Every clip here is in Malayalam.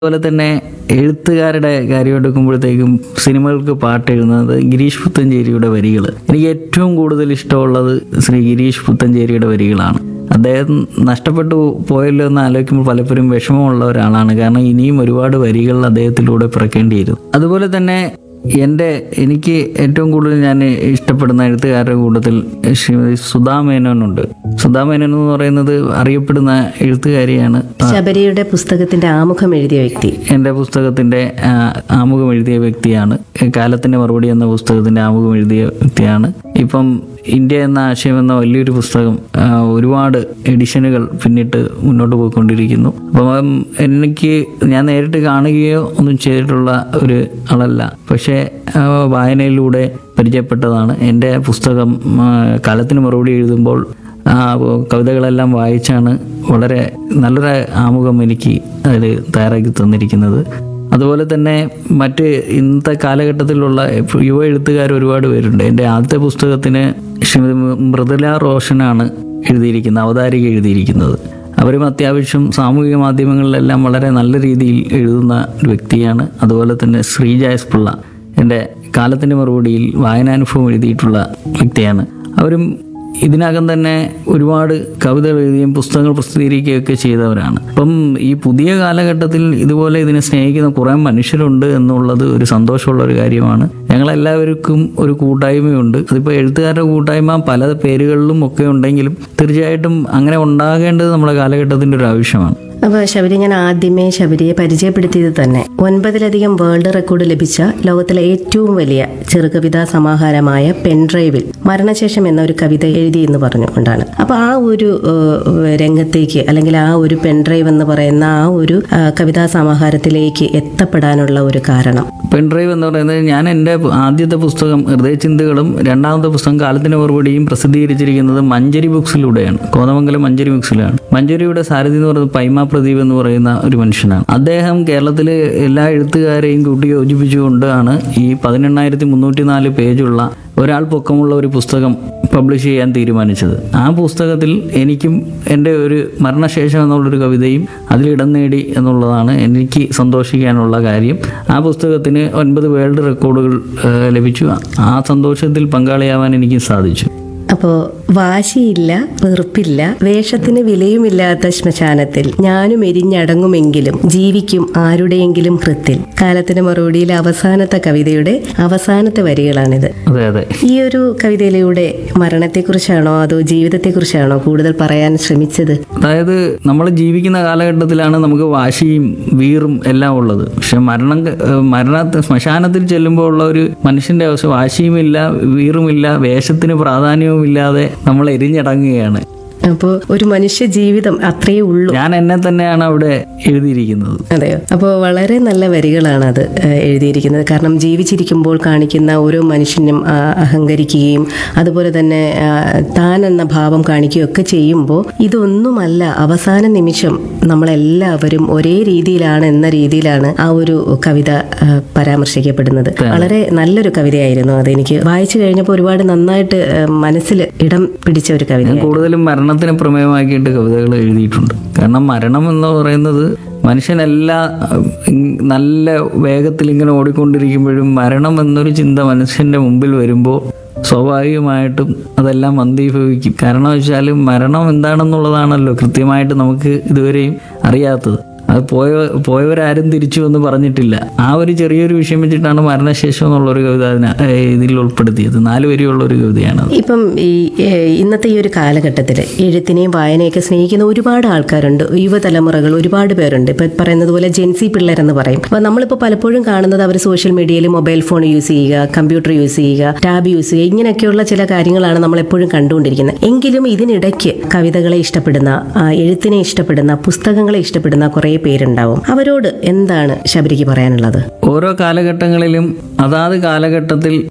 അതുപോലെ തന്നെ എഴുത്തുകാരുടെ കാര്യം എടുക്കുമ്പോഴത്തേക്കും സിനിമകൾക്ക് പാട്ട് എഴുതുന്നത് ഗിരീഷ് പുത്തഞ്ചേരിയുടെ വരികൾ എനിക്ക് ഏറ്റവും കൂടുതൽ ഇഷ്ടമുള്ളത് ശ്രീ ഗിരീഷ് പുത്തഞ്ചേരിയുടെ വരികളാണ് അദ്ദേഹം നഷ്ടപ്പെട്ടു പോയല്ലോ എന്ന് ആലോചിക്കുമ്പോൾ പലപ്പോഴും വിഷമമുള്ള ഒരാളാണ് കാരണം ഇനിയും ഒരുപാട് വരികൾ അദ്ദേഹത്തിലൂടെ പിറക്കേണ്ടിയിരുന്നു അതുപോലെ തന്നെ എൻ്റെ എനിക്ക് ഏറ്റവും കൂടുതൽ ഞാൻ ഇഷ്ടപ്പെടുന്ന എഴുത്തുകാരുടെ കൂട്ടത്തിൽ ശ്രീമതി സുധാ മേനോനുണ്ട് സുധാ മേനോൻ എന്ന് പറയുന്നത് അറിയപ്പെടുന്ന എഴുത്തുകാരിയാണ് ശബരിയുടെ പുസ്തകത്തിന്റെ ആമുഖം എഴുതിയ വ്യക്തി എൻ്റെ പുസ്തകത്തിൻ്റെ ആ, ആമുഖം എഴുതിയ വ്യക്തിയാണ് കാലത്തിൻ്റെ മറുപടി എന്ന പുസ്തകത്തിൻ്റെ ആമുഖം എഴുതിയ വ്യക്തിയാണ് ഇപ്പം ഇന്ത്യ എന്ന ആശയം എന്ന വലിയൊരു പുസ്തകം ആ, ഒരുപാട് എഡിഷനുകൾ പിന്നിട്ട് മുന്നോട്ട് പോയിക്കൊണ്ടിരിക്കുന്നു അപ്പം എനിക്ക് ഞാൻ നേരിട്ട് കാണുകയോ ഒന്നും ചെയ്തിട്ടുള്ള ഒരു ആളല്ല പക്ഷേ ആ, വായനയിലൂടെ പരിചയപ്പെട്ടതാണ് എൻ്റെ പുസ്തകം ആ, കാലത്തിന് മറുപടി എഴുതുമ്പോൾ ആ കവിതകളെല്ലാം വായിച്ചാണ് വളരെ നല്ലൊരു ആമുഖം എനിക്ക് അതിൽ തയ്യാറാക്കി തന്നിരിക്കുന്നത് അതുപോലെ തന്നെ മറ്റ് ഇന്നത്തെ കാലഘട്ടത്തിലുള്ള യുവ എഴുത്തുകാർ ഒരുപാട് പേരുണ്ട് എൻ്റെ ആദ്യത്തെ പുസ്തകത്തിന് ശ്രീമതി മൃദുല റോഷനാണ് എഴുതിയിരിക്കുന്നത് അവതാരിക എഴുതിയിരിക്കുന്നത് അവരും അത്യാവശ്യം സാമൂഹിക മാധ്യമങ്ങളിലെല്ലാം വളരെ നല്ല രീതിയിൽ എഴുതുന്ന ഒരു വ്യക്തിയാണ് അതുപോലെ തന്നെ ശ്രീജ എസ് പിള്ള എൻ്റെ കാലത്തിൻ്റെ മറുപടിയിൽ വായനാനുഭവം എഴുതിയിട്ടുള്ള വ്യക്തിയാണ് അവരും ഇതിനകം തന്നെ ഒരുപാട് കവിതകൾ എഴുതുകയും പുസ്തകങ്ങൾ പ്രസിദ്ധീകരിക്കുകയൊക്കെ ചെയ്തവരാണ് അപ്പം ഈ പുതിയ കാലഘട്ടത്തിൽ ഇതുപോലെ ഇതിനെ സ്നേഹിക്കുന്ന കുറേ മനുഷ്യരുണ്ട് എന്നുള്ളത് ഒരു സന്തോഷമുള്ള ഒരു കാര്യമാണ് ഞങ്ങളെല്ലാവർക്കും ഒരു കൂട്ടായ്മയുണ്ട് അതിപ്പോൾ എഴുത്തുകാരുടെ കൂട്ടായ്മ പല പേരുകളിലും ഒക്കെ ഉണ്ടെങ്കിലും തീർച്ചയായിട്ടും അങ്ങനെ ഉണ്ടാകേണ്ടത് നമ്മുടെ കാലഘട്ടത്തിൻ്റെ ഒരു ആവശ്യമാണ് അപ്പൊ ശബരി ഞാൻ ആദ്യമേ ശബരിയെ പരിചയപ്പെടുത്തിയത് തന്നെ ഒൻപതിലധികം വേൾഡ് റെക്കോർഡ് ലഭിച്ച ലോകത്തിലെ ഏറ്റവും വലിയ ചെറുകവിതാ സമാഹാരമായ പെൻഡ്രൈവിൽ മരണശേഷം എന്ന ഒരു കവിത എഴുതി എന്ന് പറഞ്ഞുകൊണ്ടാണ് അപ്പൊ ആ ഒരു ഏഹ്, രംഗത്തേക്ക് അല്ലെങ്കിൽ ആ ഒരു പെൻഡ്രൈവ് എന്ന് പറയുന്ന ആ ഒരു ആ, കവിതാ സമാഹാരത്തിലേക്ക് എത്തപ്പെടാനുള്ള ഒരു കാരണം പെൻഡ്രൈവ് എന്ന് പറയുന്നത് ഞാൻ എൻ്റെ ആദ്യത്തെ പുസ്തകം ഹൃദയചിന്തകളും രണ്ടാമത്തെ പുസ്തകം കാലത്തിന് മറുപടിയും പ്രസിദ്ധീകരിച്ചിരിക്കുന്നത് മഞ്ചരി ബുക്സിലൂടെയാണ് കോതമംഗലം മഞ്ചരി ബുക്സിലാണ് മഞ്ചരിയുടെ സാരഥി എന്ന് പറയുന്നത് പൈമ പ്രദീപ് എന്ന് പറയുന്ന ഒരു മനുഷ്യനാണ് അദ്ദേഹം കേരളത്തിലെ എല്ലാ എഴുത്തുകാരെയും കൂട്ടി യോജിപ്പിച്ചുകൊണ്ടാണ് ഈ പതിനെണ്ണായിരത്തി മുന്നൂറ്റി നാല് പേജുള്ള ഒരാൾ പൊക്കമുള്ള ഒരു പുസ്തകം പബ്ലിഷ് ചെയ്യാൻ തീരുമാനിച്ചത് ആ പുസ്തകത്തിൽ എനിക്കും എൻ്റെ ഒരു മരണശേഷം എന്നുള്ളൊരു കവിതയും അതിലിടം നേടി എന്നുള്ളതാണ് എനിക്ക് സന്തോഷിക്കാനുള്ള കാര്യം ആ പുസ്തകത്തിന് ഒൻപത് വേൾഡ് റെക്കോർഡുകൾ ഏഹ്, ലഭിച്ചു ആ സന്തോഷത്തിൽ പങ്കാളിയാവാൻ എനിക്ക് സാധിച്ചു അപ്പോ വാശിയില്ല വെറുപ്പില്ല വേഷത്തിന് വിലയുമില്ലാത്ത ശ്മശാനത്തിൽ ഞാനും എരിഞ്ഞടങ്ങുമെങ്കിലും ജീവിക്കും ആരുടെയെങ്കിലും ഹൃത്തിൽ കാലത്തിന് മറുപടിയിലെ അവസാനത്തെ കവിതയുടെ അവസാനത്തെ വരികളാണിത് അതെ അതെ ഈ ഒരു കവിതയിലൂടെ മരണത്തെക്കുറിച്ചാണോ അതോ ജീവിതത്തെക്കുറിച്ചാണോ കൂടുതൽ പറയാൻ ശ്രമിച്ചത് അതായത് നമ്മൾ ജീവിക്കുന്ന കാലഘട്ടത്തിലാണ് നമുക്ക് വാശിയും വീറും എല്ലാം ഉള്ളത് പക്ഷെ മരണം ഏഹ്, മരണ ശ്മശാനത്തിൽ ചെല്ലുമ്പോൾ ഉള്ള ഒരു മനുഷ്യന്റെ അവസ്ഥ വാശിയുമില്ല വീറുമില്ല വേഷത്തിന് പ്രാധാന്യവുമില്ലാതെ നമ്മൾ എരിഞ്ഞടങ്ങുകയാണ് അപ്പോൾ ഒരു മനുഷ്യ ജീവിതം അത്രയേ ഉള്ളൂ ഞാൻ എന്നെ തന്നെയാണ് അവിടെ എഴുതിയിരിക്കുന്നത് അതെയോ അപ്പോൾ വളരെ നല്ല വരികളാണ് അത് ഏഹ്, എഴുതിയിരിക്കുന്നത് കാരണം ജീവിച്ചിരിക്കുമ്പോൾ കാണിക്കുന്ന ഓരോ മനുഷ്യനും ആ, അഹങ്കരിക്കുകയും അതുപോലെ തന്നെ ആ, താൻ എന്ന ഭാവം കാണിക്കുകയും ഒക്കെ ചെയ്യുമ്പോൾ ഇതൊന്നുമല്ല അവസാന നിമിഷം നമ്മളെല്ലാവരും ഒരേ രീതിയിലാണ് എന്ന രീതിയിലാണ് ആ ഒരു കവിത ആ, പരാമർശിക്കപ്പെടുന്നത് വളരെ നല്ലൊരു കവിതയായിരുന്നു അത് എനിക്ക് വായിച്ചു കഴിഞ്ഞപ്പോൾ ഒരുപാട് നന്നായിട്ട് ആ, മനസ്സിൽ ഇടം പിടിച്ച ഒരു കവിത ഞാൻ കൂടുതലും മരണത്തിനെ പ്രമേയമാക്കിയിട്ട് കവിതകൾ എഴുതിയിട്ടുണ്ട് കാരണം മരണം എന്ന് പറയുന്നത് മനുഷ്യനെല്ലാ ഉം, നല്ല വേഗത്തിൽ ഇങ്ങനെ ഓടിക്കൊണ്ടിരിക്കുമ്പോഴും മരണം എന്നൊരു ചിന്ത മനുഷ്യന്റെ മുമ്പിൽ വരുമ്പോൾ സ്വാഭാവികമായിട്ടും അതെല്ലാം മന്ദീഭവിക്കും കാരണം വെച്ചാൽ മരണം എന്താണെന്നുള്ളതാണല്ലോ കൃത്യമായിട്ട് നമുക്ക് ഇതുവരെയും അറിയാത്തത് അത് പോയ പോയവരാരും തിരിച്ചു എന്ന് പറഞ്ഞിട്ടില്ല ആ ഒരു ചെറിയൊരു വിഷയം വെച്ചിട്ടാണ് മരണശേഷം എന്നുള്ളൊരു കവിത അതിന- ഏഹ് ഇതിൽ ഉൾപ്പെടുത്തിയത് നാല് വരിയുള്ള ഒരു കവിതയാണ് ഇപ്പം ഈ ഏഹ്, ഇന്നത്തെ ഈ ഒരു കാലഘട്ടത്തിൽ എഴുത്തിനെയും വായനയൊക്കെ സ്നേഹിക്കുന്ന ഒരുപാട് ആൾക്കാരുണ്ട് യുവതലമുറകൾ ഒരുപാട് പേരുണ്ട് ഇപ്പം പറയുന്നത് പോലെ ജെൻസി പിള്ളേരെന്ന് പറയും അപ്പം നമ്മളിപ്പോൾ പലപ്പോഴും കാണുന്നത് അവർ സോഷ്യൽ മീഡിയയിൽ മൊബൈൽ ഫോൺ യൂസ് ചെയ്യുക കമ്പ്യൂട്ടർ യൂസ് ചെയ്യുക ടാബ് യൂസ് ചെയ്യുക ഇങ്ങനെയൊക്കെയുള്ള ചില കാര്യങ്ങളാണ് നമ്മൾ എപ്പോഴും കണ്ടുകൊണ്ടിരിക്കുന്നത് എങ്കിലും ഇതിനിടയ്ക്ക് കവിതകളെ ഇഷ്ടപ്പെടുന്ന ആ, എഴുത്തിനെ ഇഷ്ടപ്പെടുന്ന പുസ്തകങ്ങളെ ഇഷ്ടപ്പെടുന്ന കുറേ പേരുണ്ടാവും അവരോട് എന്താണ് ശബരിക്ക് പറയാനുള്ളത് ഓരോ കാലഘട്ടങ്ങളിലും അതാത് കാലഘട്ടത്തിൽ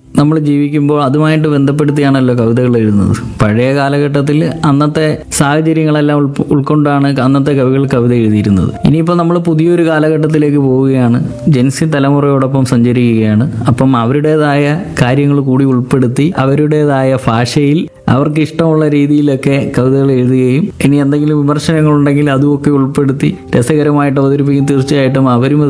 നമ്മൾ ജീവിക്കുമ്പോൾ അതുമായിട്ട് ബന്ധപ്പെടുത്തിയാണല്ലോ കവിതകൾ എഴുതുന്നത് പഴയ കാലഘട്ടത്തിൽ അന്നത്തെ സാഹചര്യങ്ങളെല്ലാം ഉൾപ്പ- ഉൾക്കൊണ്ടാണ് അന്നത്തെ കവികൾ കവിത എഴുതിയിരുന്നത് ഇനിയിപ്പോൾ നമ്മൾ പുതിയൊരു കാലഘട്ടത്തിലേക്ക് പോവുകയാണ് ജൻസി തലമുറയോടൊപ്പം സഞ്ചരിക്കുകയാണ് അപ്പം അവരുടേതായ കാര്യങ്ങൾ കൂടി ഉൾപ്പെടുത്തി അവരുടേതായ ഭാഷയിൽ അവർക്ക് ഇഷ്ടമുള്ള രീതിയിലൊക്കെ കവിതകൾ എഴുതുകയും ഇനി എന്തെങ്കിലും വിമർശനങ്ങളുണ്ടെങ്കിൽ അതുമൊക്കെ ഉൾപ്പെടുത്തി രസകരമായിട്ട് അവതരിപ്പിക്കും തീർച്ചയായിട്ടും അവരും അത്